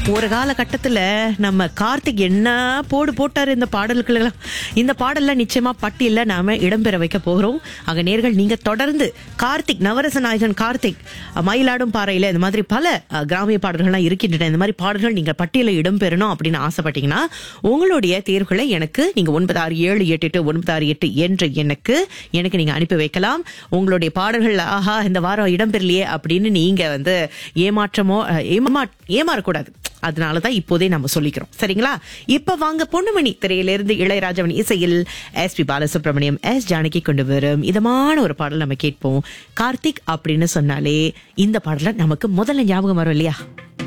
ஒரு காலகட்டத்துல நம்ம கார்த்திக் என்ன போடு போட்டாரு இந்த பாடல்களெல்லாம் இந்த பாடல்ல நிச்சயமா பட்டியல்ல நாம இடம்பெற வைக்க போகிறோம் ஆக நேர்கள் நீங்க தொடர்ந்து கார்த்திக் நவரச நாயகன் கார்த்திக் அஹ், மயிலாடும் பாறையில இந்த மாதிரி பல அஹ், கிராமிய பாடல்கள்லாம் இருக்கின்றன இந்த மாதிரி பாடல்கள் நீங்க பட்டியலில் இடம்பெறணும் அப்படின்னு ஆசைப்பட்டீங்கன்னா உங்களுடைய தேர்வுகளை எனக்கு நீங்க ஒன்பது ஆறு ஏழு எட்டு எட்டு ஒன்பது ஆறு எட்டு என்ற எனக்கு எனக்கு நீங்க அனுப்பி வைக்கலாம் உங்களுடைய பாடல்கள் ஆஹா இந்த வாரம் இடம்பெறலையே அப்படின்னு நீங்க வந்து ஏமாற்றமோ அஹ், ஏமா ஏமாறக்கூடாது அதனால தான் இப்போதே நம்ம சொல்லிக்கிறோம் சரிங்களா இப்ப வாங்க பொன்னுமணி திரையிலிருந்து இளையராஜவன் இசையில் S P Balasubrahmanyam S Janaki கொண்டு வரும் இதமான ஒரு பாடல் நம்ம கேட்போம் கார்த்திக் அப்படின்னு சொன்னாலே இந்த பாடல நமக்கு முதல்ல ஞாபகம் வரும் இல்லையா